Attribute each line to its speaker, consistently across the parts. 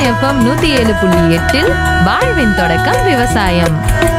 Speaker 1: FM நூத்தி ஏழு புள்ளி எட்டில் வாழ்வின் தொடக்கம் விவசாயம்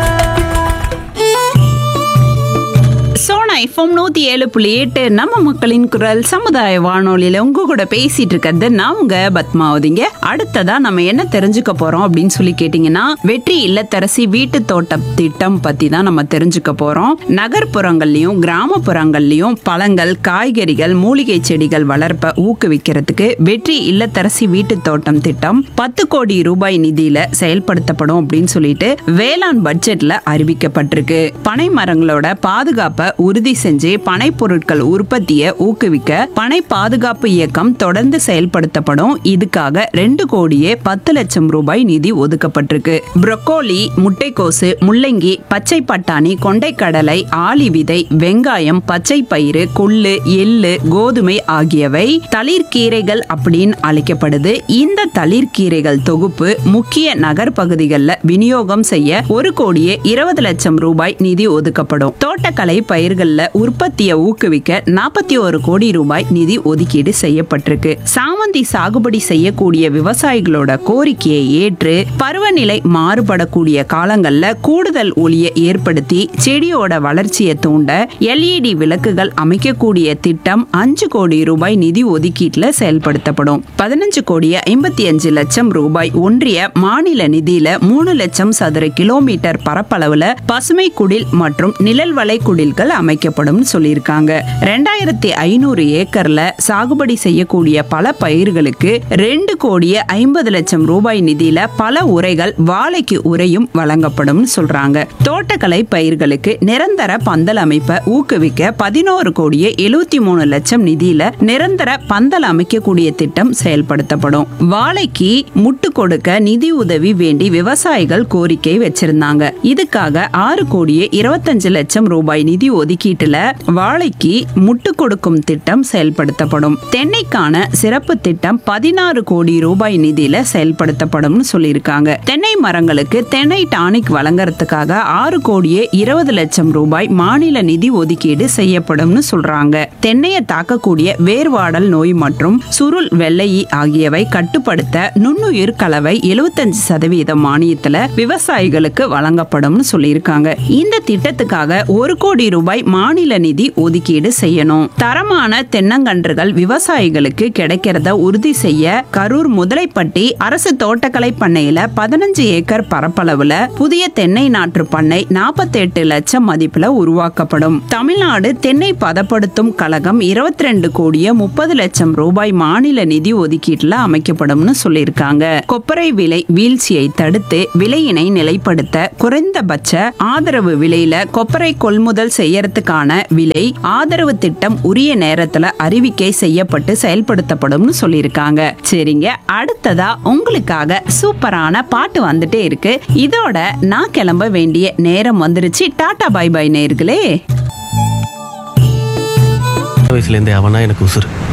Speaker 2: சோனா எஃப்எம் நூத்தி ஏழு புள்ளி எட்டு நம்ம மக்களின் குரல் சமுதாய வானொலியில உங்க கூட பேசிட்டு இருக்கிறது நான் உங்க பத்மாவதிங்க அடுத்ததா நம்ம என்ன தெரிஞ்சுக்க போறோம் அப்படின்னு சொல்லி கேட்டீங்கன்னா வெற்றி இல்லத்தரசி வீட்டு தோட்ட திட்டம் பத்தி தான் நம்ம தெரிஞ்சுக்க போறோம் நகர்ப்புறங்கள்லயும் கிராமப்புறங்கள்லயும் பழங்கள் காய்கறிகள் மூலிகை செடிகள் வளர்ப்ப ஊக்குவிக்கிறதுக்கு வெற்றி இல்லத்தரசி வீட்டு தோட்டம் திட்டம் பத்து கோடி ரூபாய் நிதியில செயல்படுத்தப்படும் அப்படின்னு சொல்லிட்டு வேளாண் பட்ஜெட்ல அறிவிக்கப்பட்டிருக்கு பனை மரங்களோட பாதுகாப்பை உறுதி செஞ்சு பனை பொருட்கள் உற்பத்தியை ஊக்குவிக்க பனை பாதுகாப்பு இயக்கம் தொடர்ந்து செயல்படுத்தப்படும் இதுக்காக ரெண்டு கோடியே பத்து லட்சம் ரூபாய் நிதி ஒதுக்கப்பட்டிருக்கு புரோக்கோலி முட்டைக்கோசு முள்ளங்கி பச்சை பட்டாணி கொண்டைக்கடலை ஆளி விதை வெங்காயம் பச்சை பயிறு கொள்ளு எள்ளு கோதுமை ஆகியவை தளிர்கீரைகள் அப்படின்னு அழைக்கப்படுது இந்த தளிர்கீரைகள் தொகுப்பு முக்கிய நகர்ப்பகுதிகளில் விநியோகம் செய்ய ஒரு கோடியே இருபது லட்சம் ரூபாய் நிதி ஒதுக்கப்படும் தோட்டக்கலை பயிர்கள்ல உற்பத்தியை ஊக்குவிக்க நாற்பத்தி ஒரு கோடி ரூபாய் நிதி ஒதுக்கீடு செய்யப்பட்டிருக்கு சாமந்தி சாகுபடி செய்யக்கூடிய விவசாயிகளோட கோரிக்கையை ஏற்று பருவநிலை மாறுபடக்கூடிய காலங்கள்ல கூடுதல் ஒளியை ஏற்படுத்தி செடியோட வளர்ச்சியை தூண்ட எல்இடி விளக்குகள் அமைக்கக்கூடிய திட்டம் அஞ்சு கோடி ரூபாய் நிதி ஒதுக்கீட்டுல செயல்படுத்தப்படும் பதினஞ்சு கோடி ஐம்பத்தி அஞ்சு லட்சம் ரூபாய் ஒன்றிய மாநில நிதியில மூணு லட்சம் சதுர கிலோமீட்டர் பரப்பளவுல பசுமை குடில் மற்றும் நிழல் வலை குடில்கள் அமைக்கப்படும் சொல்லியிருக்காங்க ரெண்டாயிரத்தி ஐநூறு ஏக்கர்ல சாகுபடி செய்யக்கூடிய பல பயிர்களுக்கு ரெண்டு கோடியே ஐம்பது லட்சம் ரூபாய் நிதியில பல உரைகள் வாழைக்கு உரையும் வழங்கப்படும் சொல்றாங்க தோட்டக்கலை பயிர்களுக்கு நிரந்தர பந்தல் அமைப்பை ஊக்குவிக்க பதினோரு கோடியே எழுவத்தி மூணு லட்சம் நிதியில நிரந்தர பந்தல் அமைக்கக்கூடிய திட்டம் செயல்படுத்தப்படும் வாழைக்கு முட்டு கொடுக்க நிதி உதவி வேண்டி விவசாயிகள் கோரிக்கை வச்சிருந்தாங்க இதுக்காக ஆறு கோடியே இருபத்தஞ்சு லட்சம் ரூபாய் நிதி ஒதுக்கீட்டுல வாழைக்கு முட்டு கொடுக்கும் திட்டம் செயல்படுத்தப்படும் தென்னைக்கான சிறப்பு திட்டம் பதினாறு கோடி ரூபாய் நிதியில செயல்படுத்தப்படும் சொல்லியிருக்காங்க தென்னை மரங்களுக்கு தென்னை டானிக் வழங்குறதுக்காக ஆறு கோடியே இருபது லட்சம் ரூபாய் மாநில நிதி ஒதுக்கீடு செய்யப்படும்னு சொல்றாங்க தென்னையை தாக்கக்கூடிய வேர்வாடல் நோய் மற்றும் சுருள் வெள்ளையி ஆகியவை கட்டுப்படுத்த நுண்ணுயிர் கலவை எழுபத்தஞ்சு சதவீதம் மானியத்துல விவசாயிகளுக்கு வழங்கப்படும்னு சொல்லியிருக்காங்க இந்த திட்டத்துக்காக ஒரு கோடி ரூபாய் மாநில நிதி ஒதுக்கீடு செய்யணும் தரமான தென்னங்கன்றுகள் விவசாயிகளுக்கு கிடைக்கிறத உறுதி செய்ய கரூர் முதலைப்பட்டி அரசு தோட்டக்கலை பண்ணையில பதினஞ்சு ஏக்கர் பரப்பளவுல புதிய தென்னை நாற்று பண்ணை 48 லட்சம் மதிப்புல உருவாக்கப்படும் தமிழ்நாடு தென்னை பதப்படுத்தும் கழகம் 22 கோடியே முப்பது லட்சம் ரூபாய் மாநில நிதி ஒதுக்கீட்டுல அமைக்கப்படும்னு சொல்லியிருக்காங்க கொப்பரை விலை வீழ்ச்சியை தடுத்து விலையினை நிலைப்படுத்த குறைந்தபட்ச ஆதரவு விலையில கொப்பரை கொள்முதல் செய்யறதுக்கான விலை ஆதரவு திட்டம் உரிய நேரத்துல அறிவிக்கை செய்யப்பட்டு செயல்படுத்தப்படும்னு சொல்லியிருக்காங்க சரிங்க அடுத்ததா உங்களுக்காக சூப்பரான பாட்டு வந்துட்டே இருக்கு இதோட நான் கிளம்ப வேண்டிய நேரம் வந்துருச்சு டாடா பை பை நேர்களே
Speaker 3: வயசுலேருந்தே அவனா எனக்கு உசுறு